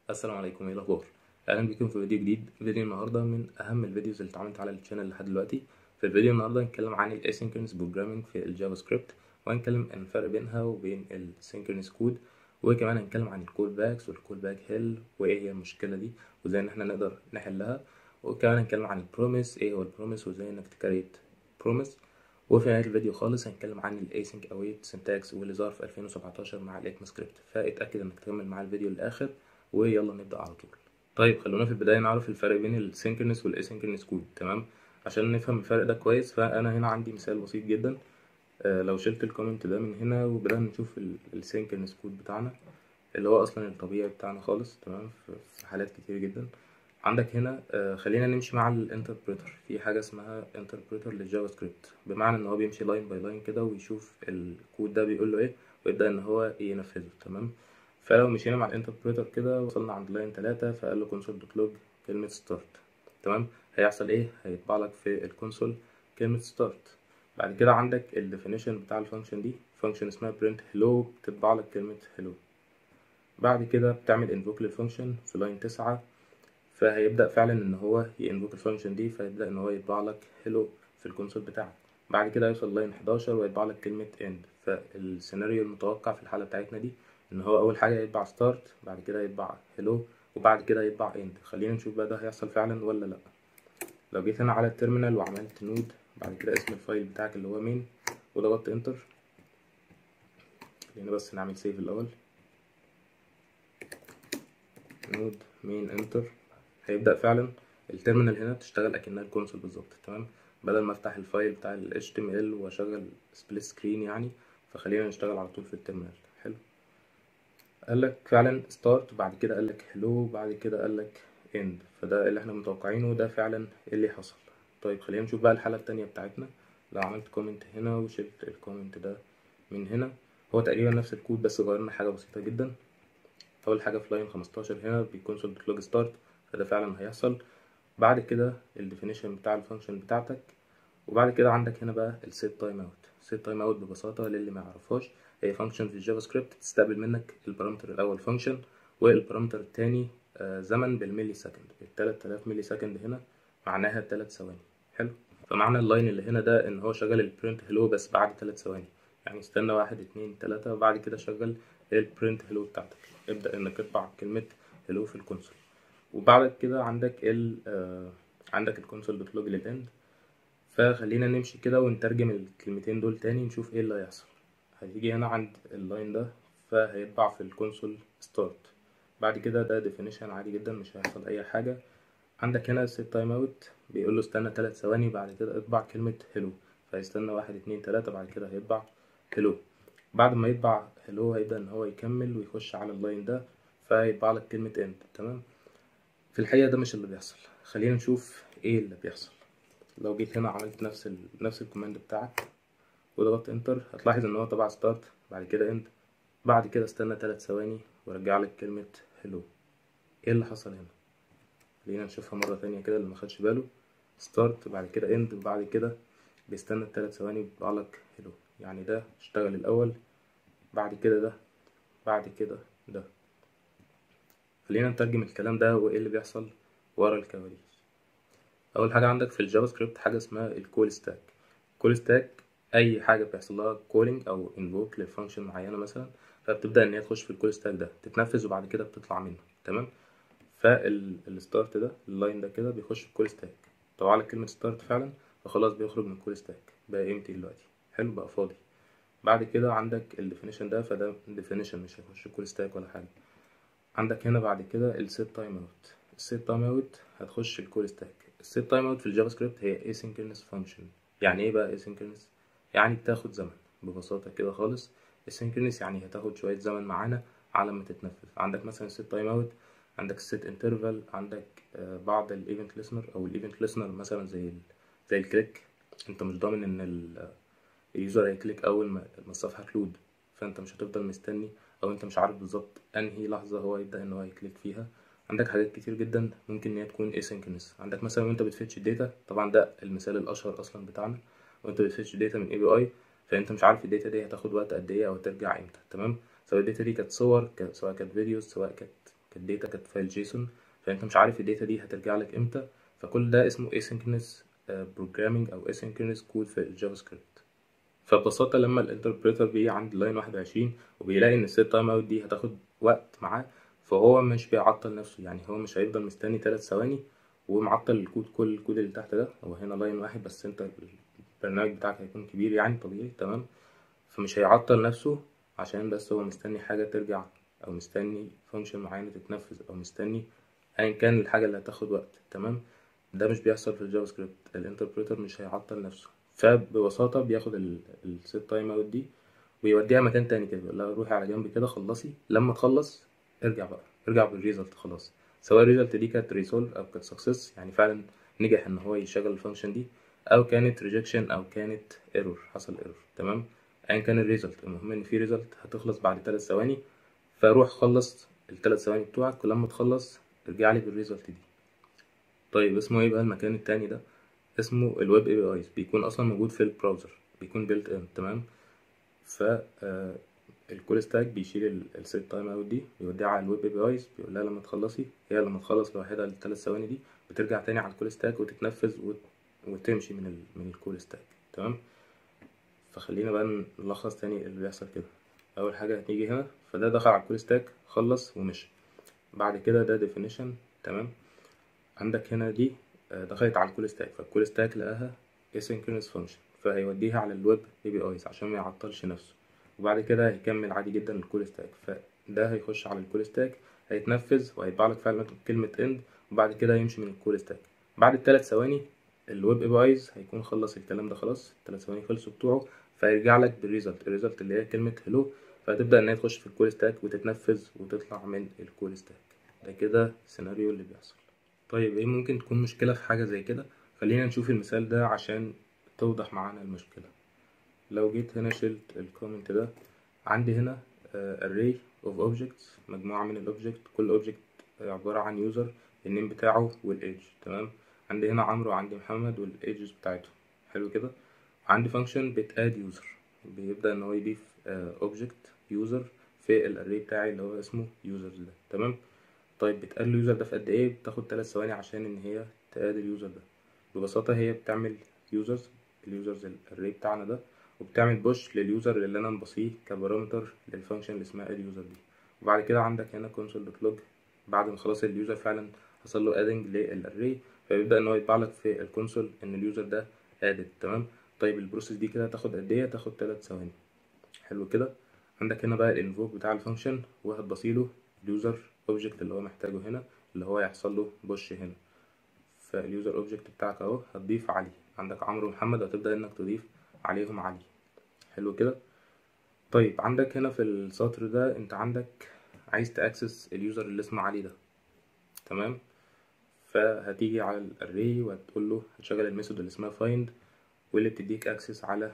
السلام عليكم ايه الاخبار اهلا بكم في فيديو جديد فيديو النهارده من اهم الفيديوز اللي اتعملت على الشانل لحد دلوقتي في الفيديو النهارده هنتكلم عن الاسynchronous بروجرامينج في الجافا سكريبت وهنتكلم عن الفرق بينها وبين السينكرونس كود وكمان هنتكلم عن الكول باكس والكول باك هيل وايه هي المشكله دي وازاي ان احنا نقدر نحلها وكمان هنتكلم عن البروميس ايه هو البروميس وازاي انك تكريت بروميس وفي نهايه الفيديو خالص هنتكلم عن الاسync اويت سنتاكس واللي ظهر في 2017 مع الاكما سكريبت فاتاكد انك تكمل معايا الفيديو للاخر ويلا نبدا على طول طيب خلونا في البدايه نعرف الفرق بين السينكرونس والاسينكرونس كود تمام عشان نفهم الفرق ده كويس فانا هنا عندي مثال بسيط جدا آه لو شلت الكومنت ده من هنا وبدأنا نشوف السينكرونس كود بتاعنا اللي هو اصلا الطبيعي بتاعنا خالص تمام في حالات كتير جدا عندك هنا آه خلينا نمشي مع الانتربريتر في حاجه اسمها انتربريتر للجافا سكريبت بمعنى ان هو بيمشي لاين باي لاين كده ويشوف الكود ده بيقول له ايه ويبدا ان هو ينفذه تمام فلو مشينا مع الانتربريتر كده وصلنا عند لاين تلاتة فقال له كونسول دوت لوج كلمة ستارت تمام هيحصل ايه هيطبع لك في الكونسول كلمة ستارت بعد كده عندك الديفينيشن بتاع الفانكشن دي فانكشن اسمها برنت هلو بتطبع لك كلمة هلو بعد كده بتعمل انفوك للفانكشن في لاين تسعة فهيبدأ فعلا ان هو ينفوك الفانكشن دي فيبدأ ان هو يطبع لك هلو في الكونسول بتاعك بعد كده يوصل لاين 11 ويطبع لك كلمة end فالسيناريو المتوقع في الحالة بتاعتنا دي ان هو اول حاجه يطبع ستارت بعد كده يطبع هلو وبعد كده يطبع اند خلينا نشوف بقى ده هيحصل فعلا ولا لا لو جيت هنا على التيرمينال وعملت نود بعد كده اسم الفايل بتاعك اللي هو مين وضغطت انتر خلينا بس نعمل سيف الاول نود مين انتر هيبدا فعلا التيرمينال هنا تشتغل اكنها الكونسول بالظبط تمام بدل ما افتح الفايل بتاع ال HTML واشغل سبليت سكرين يعني فخلينا نشتغل على طول في التيرمينال حلو قال لك فعلا ستارت بعد كده قال لك هلو بعد كده قال لك اند فده اللي احنا متوقعينه ده فعلا اللي حصل طيب خلينا نشوف بقى الحالة التانية بتاعتنا لو عملت كومنت هنا وشلت الكومنت ده من هنا هو تقريبا نفس الكود بس غيرنا حاجة بسيطة جدا أول حاجة في لاين 15 هنا بيكونسول دوت لوج ستارت فده فعلا هيحصل بعد كده الديفينيشن بتاع الفانكشن بتاعتك وبعد كده عندك هنا بقى السيت تايم اوت السيت تايم اوت ببساطة للي ما يعرفهاش هي فانكشن في الجافا سكريبت تستقبل منك البارامتر الاول فانكشن والبارامتر التاني آه زمن بالملي سكند ال 3000 ملي سكند هنا معناها 3 ثواني حلو فمعنى اللاين اللي هنا ده ان هو شغال البرنت هلو بس بعد 3 ثواني يعني استنى واحد اتنين تلاتة وبعد كده شغل البرنت هلو بتاعتك ابدأ انك تطبع كلمة هلو في الكونسول وبعد كده عندك ال آه عندك الكونسول دوت لوج للاند فخلينا نمشي كده ونترجم الكلمتين دول تاني نشوف ايه اللي هيحصل هيجي هنا عند اللاين ده فهيطبع في الكونسول ستارت بعد كده ده ديفينيشن عادي جدا مش هيحصل اي حاجه عندك هنا السيت تايم اوت بيقول له استنى 3 ثواني بعد كده اطبع كلمه هلو فهيستنى واحد اتنين تلاتة بعد كده هيطبع هلو بعد ما يطبع هلو هيبدا ان هو يكمل ويخش على اللاين ده فيطبع لك كلمه اند تمام في الحقيقه ده مش اللي بيحصل خلينا نشوف ايه اللي بيحصل لو جيت هنا عملت نفس ال... نفس الكوماند بتاعك وضغطت انتر هتلاحظ ان هو طبع ستارت بعد كده اند بعد كده استنى تلات ثواني ورجع لك كلمة هلو ايه اللي حصل هنا خلينا نشوفها مرة تانية كده اللي مخدش باله ستارت بعد كده اند بعد كده بيستنى التلات ثواني ويطبع لك هلو يعني ده اشتغل الاول بعد كده ده بعد كده ده خلينا نترجم الكلام ده وايه اللي بيحصل ورا الكواليس اول حاجة عندك في الجافا سكريبت حاجة اسمها الكول ستاك الكول ستاك اي حاجه بيحصل لها كولينج او انفوك لفانكشن معينه مثلا فبتبدا ان هي تخش في الكول ستاك ده تتنفذ وبعد كده بتطلع منه تمام فالستارت ده اللاين ده كده بيخش في الكول ستاك طبعا لك كلمه ستارت فعلا فخلاص بيخرج من الكول ستاك بقى امتي دلوقتي حلو بقى فاضي بعد كده عندك الديفينيشن ده فده ديفينيشن مش هيخش الكول ستاك ولا حاجه عندك هنا بعد كده السيت تايم اوت السيت تايم اوت هتخش الكول ستاك السيت تايم اوت في الجافا سكريبت هي asynchronous function يعني ايه بقى asynchronous يعني بتاخد زمن ببساطة كده خالص السينكرونس يعني هتاخد شوية زمن معانا على ما تتنفذ عندك مثلا السيت تايم اوت عندك السيت انترفال عندك بعض الايفنت ليسنر او الايفنت ليسنر مثلا زي ال زي الكليك انت مش ضامن ان اليوزر هيكليك اول ما الصفحة تلود فانت مش هتفضل مستني او انت مش عارف بالظبط انهي لحظة هو يبدأ ان هو يكليك فيها عندك حاجات كتير جدا ممكن ان هي تكون asynchronous عندك مثلا وانت بتفتش الداتا طبعا ده المثال الاشهر اصلا بتاعنا وانت بتفتش داتا من اي بي اي فانت مش عارف الداتا دي هتاخد وقت قد ايه او ترجع امتى تمام سواء الداتا دي كانت صور سواء كانت فيديوز سواء كانت كانت داتا كانت فايل جيسون فانت مش عارف الداتا دي هترجع لك امتى فكل ده اسمه asynchronous بروجرامينج او asynchronous كود في الجافا سكريبت فببساطة لما الانتربريتر بيجي عند لاين واحد وعشرين وبيلاقي ان السيت تايم اوت دي هتاخد وقت معاه فهو مش بيعطل نفسه يعني هو مش هيفضل مستني تلات ثواني ومعطل الكود كل الكود اللي تحت ده هو هنا لاين واحد بس انت البرنامج بتاعك هيكون كبير يعني طبيعي تمام فمش هيعطل نفسه عشان بس هو مستني حاجة ترجع أو مستني فانكشن معينة تتنفذ أو مستني أيا كان الحاجة اللي هتاخد وقت تمام ده مش بيحصل في الجافا سكريبت الانتربريتر مش هيعطل نفسه فببساطة بياخد السيت تايم اوت دي ويوديها مكان تاني كده يقول لها روحي على جنب كده خلصي لما تخلص ارجع بقى ارجع بالريزلت خلاص سواء الريزلت دي كانت ريسولف او كانت سكسس يعني فعلا نجح ان هو يشغل الفانكشن دي او كانت ريجكشن او كانت ايرور حصل ايرور تمام ايا كان الريزلت المهم ان في ريزلت هتخلص بعد ثلاث ثواني فروح خلص الثلاث ثواني بتوعك ولما تخلص ارجع لي بالريزلت دي طيب اسمه ايه بقى المكان التاني ده اسمه الويب اي بي ايز بيكون اصلا موجود في البراوزر بيكون بيلت ان تمام ف الكول ستاك بيشيل السيت تايم اوت دي بيوديها على الويب اي بي ايز بيقول لها لما تخلصي هي لما تخلص لوحدها الثلاث ثواني دي بترجع تاني على الكول ستاك وتتنفذ وت... وتمشي من ال... من الكول ستاك تمام فخلينا بقى نلخص تاني اللي بيحصل كده اول حاجه هتيجي هنا فده دخل على الكول ستاك خلص ومشي بعد كده ده ديفينيشن تمام عندك هنا دي دخلت على الكول ستاك فالكول ستاك لقاها asynchronous function فهيوديها على الويب اي بي ايز عشان ما يعطلش نفسه وبعد كده هيكمل عادي جدا الكول ستاك فده هيخش على الكول ستاك هيتنفذ وهيطبع لك فعلا كلمة end وبعد كده هيمشي من الكول ستاك بعد الثلاث ثواني الويب اي بي ايز هيكون خلص الكلام ده خلاص الثلاث ثواني خلصوا بتوعه فهيرجع لك بالريزلت الريزلت اللي هي كلمة هلو فهتبدأ إن هي تخش في الكول ستاك وتتنفذ وتطلع من الكول ستاك ده كده السيناريو اللي بيحصل طيب ايه ممكن تكون مشكلة في حاجة زي كده خلينا نشوف المثال ده عشان توضح معانا المشكلة لو جيت هنا شلت الكومنت ده عندي هنا uh, array of objects مجموعة من الاوبجكت كل object عبارة عن يوزر النيم بتاعه والايدج تمام عندي هنا عمرو وعندي محمد والايدجز بتاعته حلو كده عندي فانكشن بتاد يوزر بيبدأ ان هو يضيف اوبجكت يوزر في الاري بتاعي اللي هو اسمه يوزر ده تمام طيب بتقال اليوزر ده في قد ايه بتاخد تلات ثواني عشان ان هي تقاد اليوزر ده ببساطة هي بتعمل يوزرز اليوزرز الاري بتاعنا ده وبتعمل بوش لليوزر اللي انا مبصيه كبارامتر للفانكشن اللي اسمها اد يوزر دي وبعد كده عندك هنا console دوت لوج بعد ما خلاص اليوزر فعلا حصل له ادنج للاري فبيبدا ان هو يطبع لك في الكونسول ان اليوزر ده ادد تمام طيب البروسيس دي كده تاخد قد ايه تاخد تلات ثواني حلو كده عندك هنا بقى الانفوك بتاع الفانكشن وهتبصيله اليوزر اوبجكت اللي هو محتاجه هنا اللي هو يحصل له بوش هنا فاليوزر اوبجكت بتاعك اهو هتضيف علي عندك عمرو ومحمد هتبدا انك تضيف عليهم علي حلو كده طيب عندك هنا في السطر ده انت عندك عايز تاكسس اليوزر اللي اسمه علي ده تمام فهتيجي على الاري وهتقول له هتشغل الميثود اللي اسمها find واللي بتديك اكسس على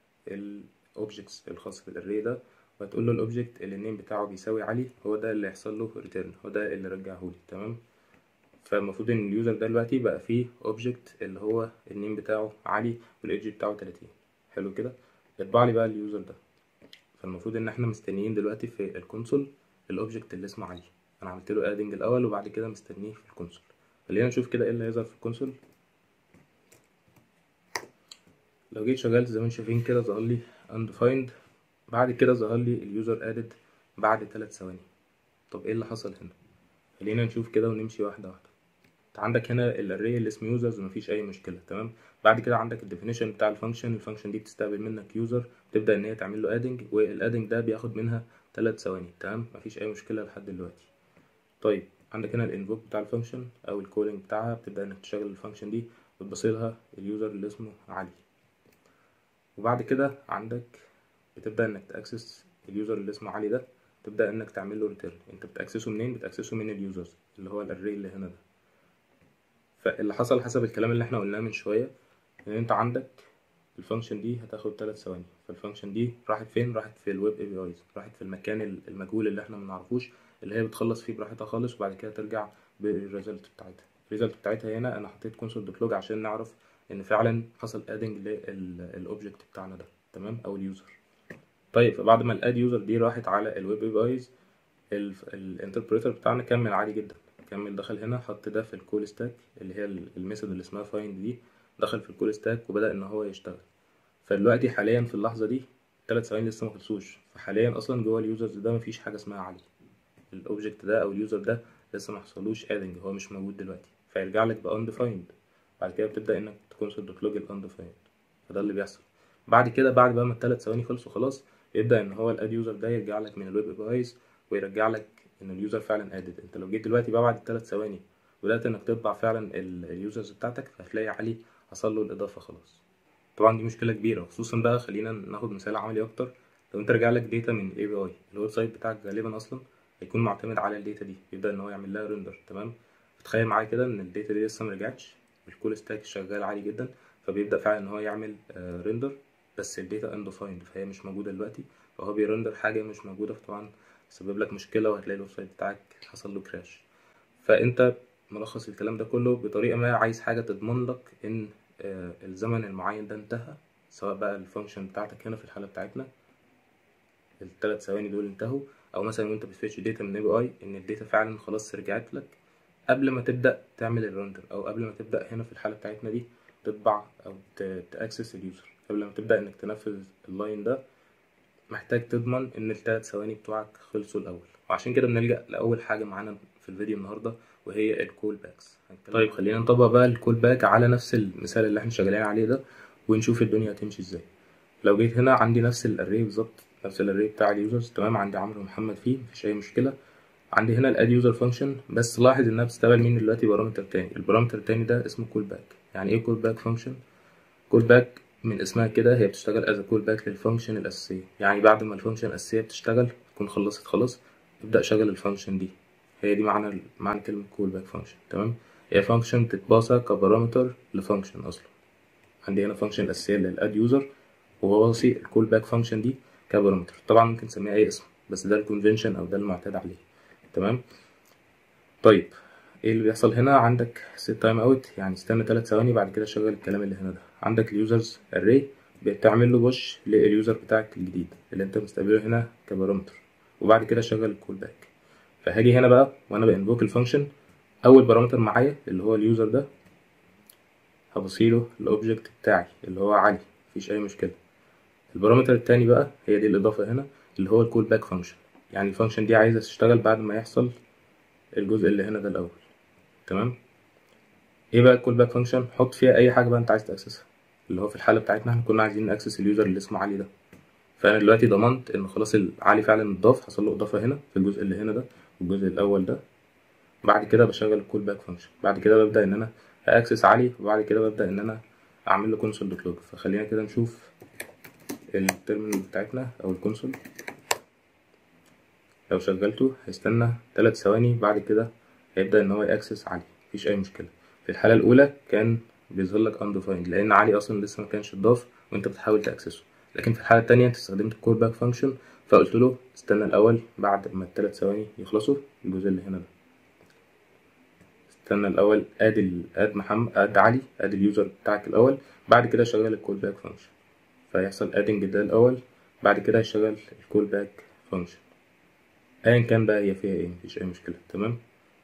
الاوبجكتس الخاص بالاري ده وهتقول له الاوبجكت اللي النيم بتاعه بيساوي علي هو ده اللي هيحصل له ريتيرن هو ده اللي رجعه لي تمام فالمفروض ان اليوزر ده دلوقتي بقى فيه اوبجكت اللي هو النيم بتاعه علي والايدج بتاعه 30 حلو كده يطبع لي بقى اليوزر ده فالمفروض ان احنا مستنيين دلوقتي في الكونسول الاوبجكت اللي اسمه علي انا عملت له ادنج الاول وبعد كده مستنيه في الكونسول خلينا نشوف كده ايه اللي هيظهر في الكونسول لو جيت شغلت زي ما انتم شايفين كده ظهر لي undefined بعد كده ظهر لي اليوزر ادد بعد 3 ثواني طب ايه اللي حصل هنا خلينا نشوف كده ونمشي واحده واحده انت عندك هنا الاري اللي اسمه يوزرز مفيش اي مشكله تمام بعد كده عندك الديفينيشن بتاع الفانكشن الفانكشن دي بتستقبل منك يوزر تبدا ان هي تعمل له ادنج والادنج ده بياخد منها 3 ثواني تمام مفيش اي مشكله لحد دلوقتي طيب عندك هنا الانفوك بتاع الفانكشن او الكولينج بتاعها بتبدا انك تشغل الفانكشن دي وتبصيلها اليوزر اللي اسمه علي وبعد كده عندك بتبدا انك تاكسس اليوزر اللي اسمه علي ده تبدا انك تعمل له ريتيرن انت بتاكسسه منين بتاكسسه من اليوزرز اللي هو الاري اللي هنا ده فاللي حصل حسب الكلام اللي احنا قلناه من شويه ان انت عندك الفانكشن دي هتاخد 3 ثواني فالفانكشن دي راحت فين راحت في الويب اي بي ايز راحت في المكان المجهول اللي احنا ما نعرفوش اللي هي بتخلص فيه براحتها خالص وبعد كده ترجع بالريزلت بتاعتها الريزلت بتاعتها هنا انا حطيت كونسول دوت لوج عشان نعرف ان فعلا حصل ادنج للاوبجكت بتاعنا ده تمام او اليوزر طيب فبعد ما الاد يوزر دي راحت على الويب اي بي ايز الانتربريتر بتاعنا كمل عادي جدا كمل دخل هنا حط ده في الكول ستاك اللي هي الميثود اللي اسمها فايند دي دخل في الكول ستاك وبدأ ان هو يشتغل فدلوقتي حاليا في اللحظة دي التلات ثواني لسه ما خلصوش فحاليا اصلا جوه اليوزرز ده مفيش حاجة اسمها علي الاوبجكت ده او اليوزر ده لسه ما حصلوش ادنج هو مش موجود دلوقتي فيرجع لك بانديفايند بعد كده بتبدأ انك تكونسول دوت لوج الانديفايند فده اللي بيحصل بعد كده بعد بقى ما التلات ثواني خلصوا خلاص يبدأ ان هو الاد يوزر ده يرجع لك من الويب اي ايز ويرجع لك ان اليوزر فعلا ادد انت لو جيت دلوقتي بقى بعد الثلاث ثواني بدات انك تطبع فعلا اليوزرز بتاعتك فهتلاقي علي حصل له الاضافه خلاص طبعا دي مشكله كبيره خصوصا بقى خلينا ناخد مثال عملي اكتر لو انت رجع لك داتا من الاي بي اي الويب سايت بتاعك غالبا اصلا هيكون معتمد على الداتا دي يبدا ان هو يعمل لها ريندر تمام تخيل معايا كده ان الداتا دي لسه مرجعتش الكول ستاك شغال عادي جدا فبيبدا فعلا ان هو يعمل ريندر بس الداتا اندفايند فهي مش موجوده دلوقتي فهو بيرندر حاجه مش موجوده فطبعا سبب لك مشكله وهتلاقي الويب سايت بتاعك حصل له كراش فانت ملخص الكلام ده كله بطريقه ما عايز حاجه تضمن لك ان آه الزمن المعين ده انتهى سواء بقى الفانكشن بتاعتك هنا في الحاله بتاعتنا الثلاث ثواني دول انتهوا او مثلا وانت بتفيتش داتا من اي بي اي ان الداتا فعلا خلاص رجعت لك قبل ما تبدا تعمل الرندر او قبل ما تبدا هنا في الحاله بتاعتنا دي تطبع او تاكسس اليوزر قبل ما تبدا انك تنفذ اللاين ده محتاج تضمن ان الثلاث ثواني بتوعك خلصوا الاول وعشان كده بنلجا لاول حاجه معانا في الفيديو النهارده وهي الكول باكس طيب خلينا نطبق بقى الكول باك على نفس المثال اللي احنا شغالين عليه ده ونشوف الدنيا هتمشي ازاي لو جيت هنا عندي نفس الاري بالظبط نفس الاري بتاع اليوزرز تمام عندي عمرو ومحمد فيه مفيش اي مشكله عندي هنا الاد يوزر فانكشن بس لاحظ انها بتستقبل مني دلوقتي بارامتر تاني البارامتر التاني ده اسمه كول باك يعني ايه كول باك فانكشن كول باك من اسمها كده هي بتشتغل از كول باك للفانكشن الاساسيه يعني بعد ما الفانكشن الاساسيه بتشتغل تكون خلصت خلاص ابدا شغل الفانكشن دي هي دي معنى معنى كلمه كول باك فانكشن تمام هي فانكشن تتباصى كبارامتر لفانكشن اصلا عندي هنا فانكشن الاساسيه اللي الاد يوزر وباصي الكول باك فانكشن دي كبارامتر طبعا ممكن نسميها اي اسم بس ده الكونفنشن او ده المعتاد عليه تمام طيب ايه اللي بيحصل هنا عندك set تايم اوت يعني استنى 3 ثواني بعد كده شغل الكلام اللي هنا ده عندك اليوزرز اري بتعمل له بوش لليوزر بتاعك الجديد اللي انت مستقبله هنا كبارامتر وبعد كده شغل الكول باك فهاجي هنا بقى وانا بانفوك الفانكشن اول بارامتر معايا اللي هو اليوزر ده هبصيله الاوبجكت بتاعي اللي هو علي مفيش اي مشكله البارامتر التاني بقى هي دي الاضافه هنا اللي هو الكول باك فانكشن يعني الفانكشن دي عايزه تشتغل بعد ما يحصل الجزء اللي هنا ده الاول تمام ايه بقى الكول باك فانكشن حط فيها اي حاجه بقى انت عايز تاكسسها اللي هو في الحاله بتاعتنا احنا كنا عايزين ناكسس اليوزر اللي اسمه علي ده فانا دلوقتي ضمنت ان خلاص علي فعلا اتضاف حصل له اضافه هنا في الجزء اللي هنا ده والجزء الاول ده بعد كده بشغل الكول باك فانكشن بعد كده ببدا ان انا اكسس علي وبعد كده ببدا ان انا اعمل له كونسول دوت لوج فخلينا كده نشوف التيرمينال بتاعتنا او الكونسول لو شغلته هيستنى 3 ثواني بعد كده هيبدا ان هو ياكسس علي مفيش اي مشكله في الحاله الاولى كان بيظهر لك undefined لان علي اصلا لسه ما كانش اتضاف وانت بتحاول تاكسسه لكن في الحاله التانية انت استخدمت الكول باك فانكشن فقلت له استنى الاول بعد ما الثلاث ثواني يخلصوا الجزء اللي هنا ده استنى الاول اد ال اد محمد اد علي اد اليوزر بتاعك الاول بعد كده شغل الكول باك فانكشن فيحصل ادنج ده الاول بعد كده هيشغل الكول باك فانكشن ايا كان بقى هي فيها ايه مفيش اي مشكله تمام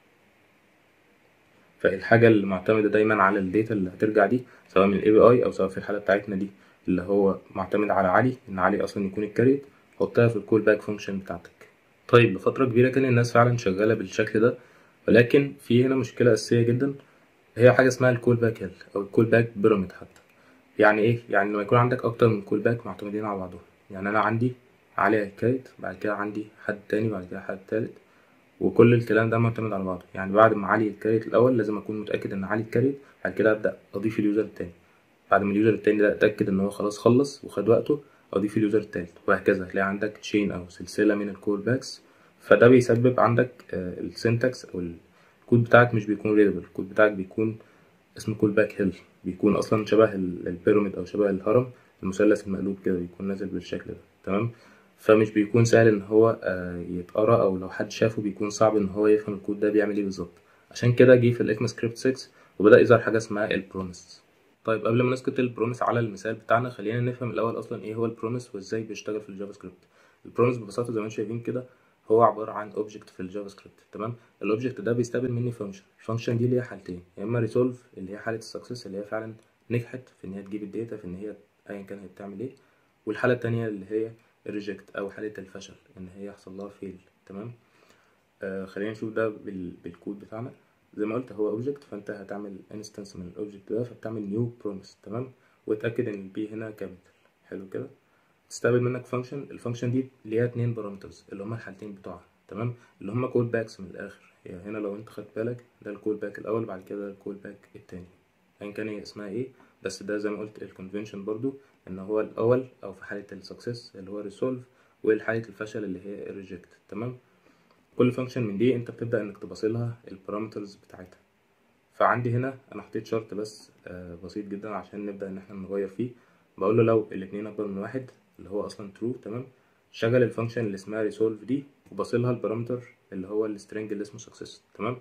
فالحاجه المعتمده دايما على الداتا اللي هترجع دي سواء من الاي بي اي او سواء في الحاله بتاعتنا دي اللي هو معتمد على علي ان علي اصلا يكون الكاريت حطها في الكول باك فانكشن بتاعتك طيب لفتره كبيره كان الناس فعلا شغاله بالشكل ده ولكن في هنا مشكله اساسيه جدا هي حاجه اسمها الكول باك هيل او الكول باك بيراميد حتى يعني ايه يعني لما يكون عندك اكتر من كول باك معتمدين على بعضهم يعني انا عندي علي الكاريت بعد كده عندي حد تاني بعد كده حد تالت وكل الكلام ده معتمد على بعضه يعني بعد ما علي الكاريت الاول لازم اكون متاكد ان علي الكاريت بعد كده ابدا اضيف اليوزر التاني بعد ما اليوزر التاني ده اتاكد ان هو خلاص خلص وخد وقته اضيف اليوزر التالت وهكذا هتلاقي عندك تشين او سلسله من الكول باكس فده بيسبب عندك السنتكس او الكود بتاعك مش بيكون ريدبل الكود بتاعك بيكون اسمه كول باك هيل بيكون اصلا شبه البيراميد او شبه الهرم المثلث المقلوب كده بيكون نازل بالشكل ده تمام فمش بيكون سهل ان هو يتقرا او لو حد شافه بيكون صعب ان هو يفهم الكود ده بيعمل ايه بالظبط عشان كده جه في الاكما سكريبت 6 وبدا يظهر حاجه اسمها البروميس طيب قبل ما نسكت البروميس على المثال بتاعنا خلينا نفهم الاول اصلا ايه هو البروميس وازاي بيشتغل في الجافا سكريبت البروميس ببساطه زي ما انتم شايفين كده هو عباره عن اوبجكت في الجافا سكريبت تمام الاوبجكت ده بيستقبل مني فانكشن الفانكشن دي ليها حالتين يا اما ريسولف اللي هي حاله السكسس اللي هي فعلا نجحت في ان هي تجيب الداتا في ان هي ايا كان هي بتعمل ايه والحاله التانية اللي هي الريجكت او حاله الفشل ان هي يحصل لها فيل تمام آه خلينا نشوف ده بال... بالكود بتاعنا زي ما قلت هو اوبجكت فانت هتعمل انستنس من الاوبجكت ده فبتعمل نيو بروميس تمام وتاكد ان البي هنا كابيتال حلو كده تستقبل منك فانكشن الفانكشن دي ليها اتنين بارامترز اللي هما الحالتين بتوعها تمام اللي هما كول باكس من الاخر هي يعني هنا لو انت خدت بالك ده الكول باك الاول بعد كده الكول باك التاني ايا يعني كان هي اسمها ايه بس ده زي ما قلت الكونفنشن برضو ان هو الاول او في حاله السكسس اللي هو ريسولف وحاله الفشل اللي هي الريجكت تمام كل فانكشن من دي انت بتبدا انك تبصلها البارامترز بتاعتها فعندي هنا انا حطيت شرط بس آه بسيط جدا عشان نبدا ان احنا نغير فيه بقول له لو الاتنين اكبر من واحد اللي هو اصلا true تمام شغل الفانكشن اللي اسمها resolve دي وبصلها البارامتر اللي هو السترنج اللي اسمه success تمام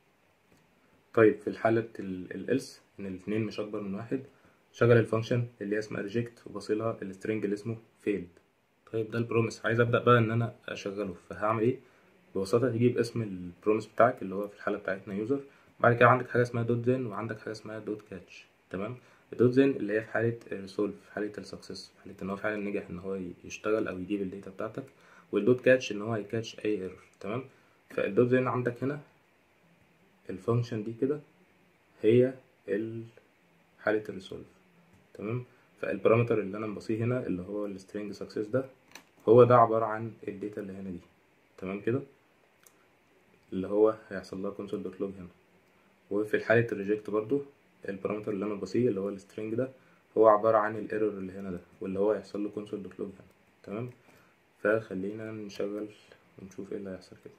طيب في حالة ال else ان الاتنين مش اكبر من واحد شغل الفانكشن اللي هي اسمها reject وبصلها السترنج اللي اسمه failed طيب ده البروميس عايز ابدا بقى ان انا اشغله فهعمل ايه ببساطة تجيب اسم البروميس بتاعك اللي هو في الحالة بتاعتنا يوزر بعد كده عندك حاجة اسمها دوت زين وعندك حاجة اسمها دوت كاتش تمام الدوت زين اللي هي في حالة ريسولف في حالة السكسس في حالة ان هو فعلا نجح ان هو يشتغل او يجيب الداتا بتاعتك والدوت كاتش ان هو هيكاتش اي ايرور تمام فالدوت زين عندك هنا الفانكشن دي كده هي حالة الريسولف تمام فالبارامتر اللي انا مبصيه هنا اللي هو السترينج سكسس ده هو ده عبارة عن الداتا اللي هنا دي تمام كده اللي هو هيحصل لها console دوت لوج هنا وفي حالة الريجكت برضو البارامتر اللي انا بصيه اللي هو السترينج ده هو عبارة عن الايرور اللي هنا ده واللي هو هيحصل له console دوت لوج هنا تمام فخلينا نشغل ونشوف ايه اللي هيحصل كده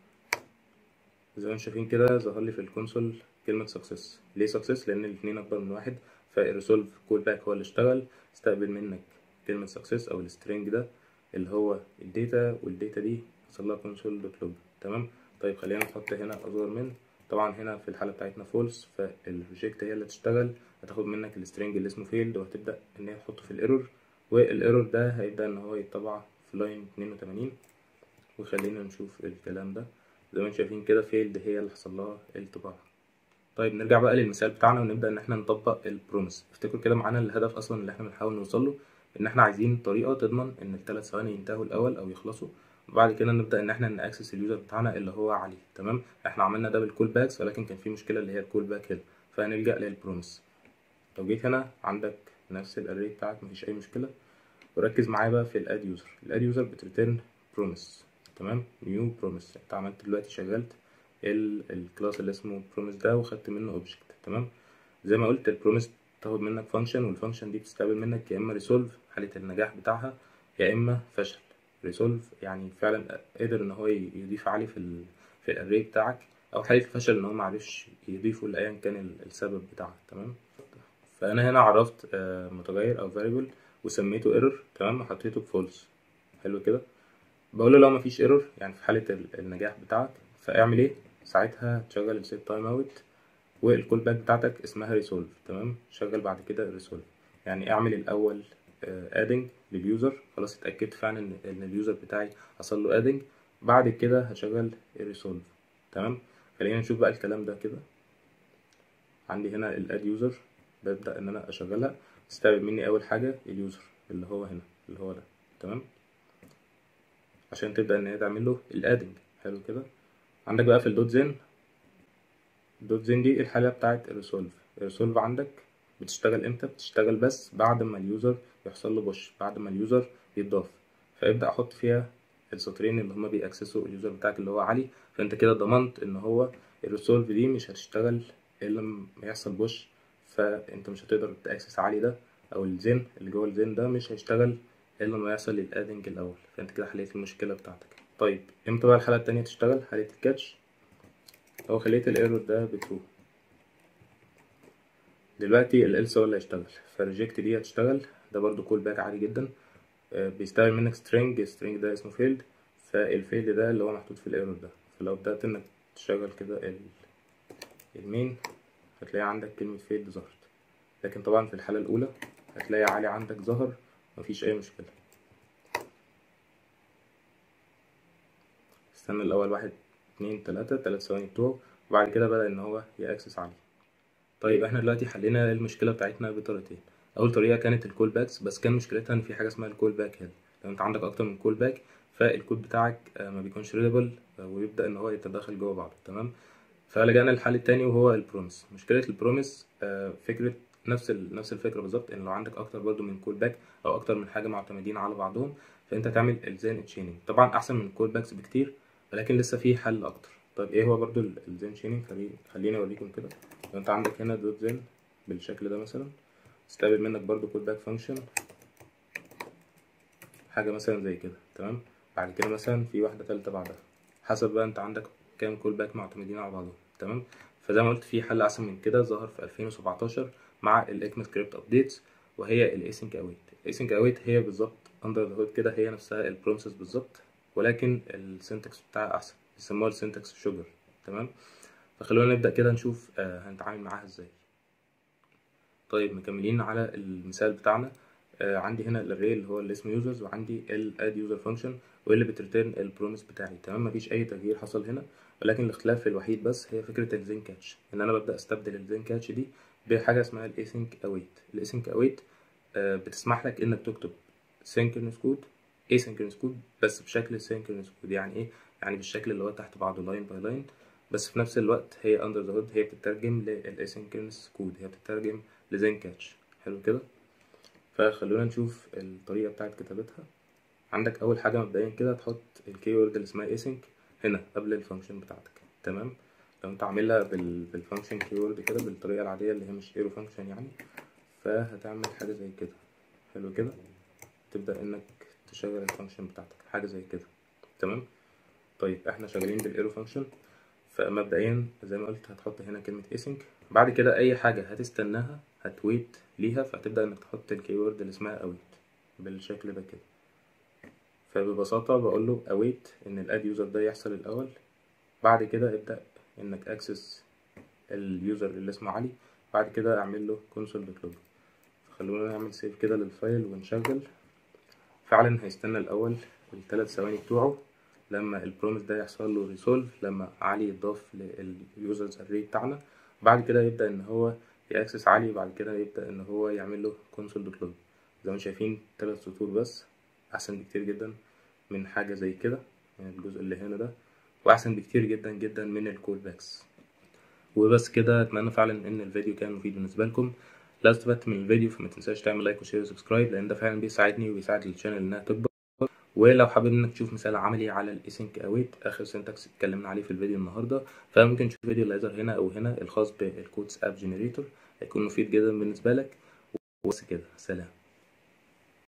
زي ما انتم شايفين كده ظهر لي في الكونسول كلمة سكسس ليه سكسس لأن الاتنين أكبر من واحد فالريسولف كول باك هو اللي اشتغل استقبل منك كلمة سكسس أو السترينج ده اللي هو الداتا والداتا دي حصل لها كونسول دوت لوج تمام طيب خلينا نحط هنا أصغر من طبعا هنا في الحالة بتاعتنا فولس فالريجكت هي اللي تشتغل هتاخد منك السترينج اللي اسمه فيلد وهتبدأ إن هي تحطه في الايرور والايرور ده هيبدأ إن هو يتطبع في لاين اتنين وتمانين وخلينا نشوف الكلام ده زي ما انتم شايفين كده فيلد هي اللي حصل لها الطباعة طيب نرجع بقى للمثال بتاعنا ونبدأ إن احنا نطبق البروميس افتكروا كده معانا الهدف أصلا اللي احنا بنحاول نوصل له إن احنا عايزين طريقة تضمن إن الثلاث ثواني ينتهوا الأول أو يخلصوا وبعد كده نبدأ إن احنا نأكسس اليوزر بتاعنا اللي هو علي تمام احنا عملنا ده بالكول باكس ولكن كان في مشكلة اللي هي الكول باك هنا فهنلجأ للبروميس لو جيت هنا عندك نفس الاري بتاعك مفيش أي مشكلة وركز معايا بقى في الاد يوزر الاد يوزر بتريتيرن بروميس تمام نيو بروميس انت عملت دلوقتي شغلت الكلاس اللي اسمه بروميس ده وخدت منه اوبجكت تمام زي ما قلت البروميس تاخد منك فانكشن والفانكشن دي بتستقبل منك يا اما ريسولف حالة النجاح بتاعها يا اما فشل ريسولف يعني فعلا قدر ان هو يضيف عليه في ال في الاري بتاعك او حالة الفشل ان هو معرفش يضيفه لايا كان السبب بتاعها تمام فانا هنا عرفت متغير او variable وسميته ايرور تمام وحطيته بفولس حلو كده بقول له لو مفيش ايرور يعني في حالة النجاح بتاعك فاعمل ايه ساعتها تشغل السيت تايم اوت والكول باك بتاعتك اسمها ريسولف تمام شغل بعد كده الريسولف يعني اعمل الاول ادنج لليوزر خلاص اتاكدت فعلا ان ان اليوزر بتاعي حصل له ادنج بعد كده هشغل الريسولف تمام خلينا نشوف بقى الكلام ده كده عندي هنا الاد يوزر ببدا ان انا اشغلها تستقبل مني اول حاجه اليوزر اللي هو هنا اللي هو ده تمام عشان تبدا ان هي تعمل له الادنج حلو كده عندك بقى في الدوت زين الدوت زين دي الحاله بتاعت الريسولف الريسولف عندك بتشتغل امتى بتشتغل بس بعد ما اليوزر يحصل له بوش بعد ما اليوزر يتضاف فابدا احط فيها السطرين اللي هما بيأكسسوا اليوزر بتاعك اللي هو علي فانت كده ضمنت ان هو الريسولف دي مش هتشتغل الا لما يحصل بوش فانت مش هتقدر تأكسس علي ده او الزين اللي جوه الزين ده مش هيشتغل الا لما يحصل الادنج الاول فانت كده حليت المشكله بتاعتك طيب امتى بقى الحاله التانية تشتغل حاله الكاتش لو خليت الايرور ده بترو دلوقتي الالس هو اللي هيشتغل فالريجكت دي هتشتغل ده برضو كول باك عادي جدا بيستقبل منك string string ده اسمه فيلد فالفيلد ده اللي هو محطوط في الايرور ده فلو بدأت انك تشغل كده المين هتلاقي عندك كلمة فيلد ظهرت لكن طبعا في الحالة الأولى هتلاقي عالي عندك ظهر مفيش أي مشكلة استنى الاول واحد اتنين تلاتة تلات ثواني بتوعه وبعد كده بدأ ان هو يأكسس عليه طيب احنا دلوقتي حلينا المشكله بتاعتنا بطريقتين اول طريقه كانت الكول باكس بس كان مشكلتها ان في حاجه اسمها الكول باك هيد لو انت عندك اكتر من كول باك فالكود بتاعك آه، ما بيكونش ريدبل ويبدا ان هو يتداخل جوه بعضه تمام فلجأنا للحل التاني وهو البروميس مشكله البروميس آه، فكره نفس ال... نفس الفكره بالظبط ان لو عندك اكتر برضو من كول باك او اكتر من حاجه معتمدين على بعضهم فانت تعمل الزين تشيننج طبعا احسن من الكول باكس بكتير ولكن لسه في حل اكتر طيب ايه هو برضو الزين تشيننج خليني اوريكم كده لو انت عندك هنا دوت زين بالشكل ده مثلا استقبل منك برضو كول باك فانكشن حاجه مثلا زي كده تمام بعد كده مثلا في واحده تالتة بعدها حسب بقى انت عندك كام كول باك معتمدين على بعضهم تمام فزي ما قلت في حل احسن من كده ظهر في 2017 مع الاكما سكريبت ابديتس وهي الاسync اويت الاسync اويت هي بالظبط اندر ذا هود كده هي نفسها البرومسز بالظبط ولكن السنتكس بتاعها احسن بيسموها السنتكس شوجر تمام فخلونا نبدا كده نشوف آه هنتعامل معاها ازاي طيب مكملين على المثال بتاعنا آه عندي هنا الاري اللي هو اللي اسمه يوزرز وعندي الاد يوزر فانكشن واللي بتريتيرن البروميس بتاعي تمام مفيش اي تغيير حصل هنا ولكن الاختلاف الوحيد بس هي فكره الزين كاتش ان انا ببدا استبدل الزين كاتش دي بحاجه اسمها الاسync اويت الاسync اويت آه بتسمح لك انك تكتب synchronous كود asynchronous كود بس بشكل synchronous كود يعني ايه يعني بالشكل اللي هو تحت بعضه لاين باي لاين بس في نفس الوقت هي اندر ذا هود هي بتترجم للاسynchronous كود هي بتترجم لزين كاتش حلو كده فخلونا نشوف الطريقه بتاعت كتابتها عندك اول حاجه مبدئيا كده تحط الكيورد اللي اسمها async هنا قبل الفانكشن بتاعتك تمام لو انت عاملها بال... بالفانكشن كيورد كده بالطريقه العاديه اللي هي مش ايرو فانكشن يعني فهتعمل حاجه زي كده حلو كده تبدا انك تشغل الفانكشن بتاعتك حاجه زي كده تمام طيب احنا شغالين بالايرو فانكشن فمبدئيا زي ما قلت هتحط هنا كلمه async بعد كده اي حاجه هتستناها هتويت ليها فهتبدا انك تحط الكيورد اللي اسمها await بالشكل ده كده فببساطة بقول له await ان الاد يوزر ده يحصل الاول بعد كده ابدأ انك اكسس اليوزر اللي اسمه علي بعد كده اعمل له console دوت log خلونا نعمل سيف كده للفايل ونشغل فعلا هيستنى الاول الثلاث ثواني بتوعه لما البروميس ده يحصل له ريسولف لما علي يضاف لليوزرز اري بتاعنا بعد كده يبدأ ان هو يأكسس علي وبعد كده يبدأ ان هو يعمل له console دوت log زي ما شايفين ثلاث سطور بس احسن بكتير جدا من حاجة زي كده من الجزء اللي هنا ده واحسن بكتير جدا جدا من الكول باكس وبس كده اتمنى فعلا ان الفيديو كان مفيد بالنسبة لكم لو استفدت من الفيديو فما تنساش تعمل لايك وشير وسبسكرايب لان ده فعلا بيساعدني وبيساعد الشانل انها تكبر ولو حابب انك تشوف مثال عملي على الاسync اويت اخر سنتكس اتكلمنا عليه في الفيديو النهارده فممكن تشوف فيديو اللي هيظهر هنا او هنا الخاص بالكودز اب جنريتور هيكون مفيد جدا بالنسبه لك وبس كده سلام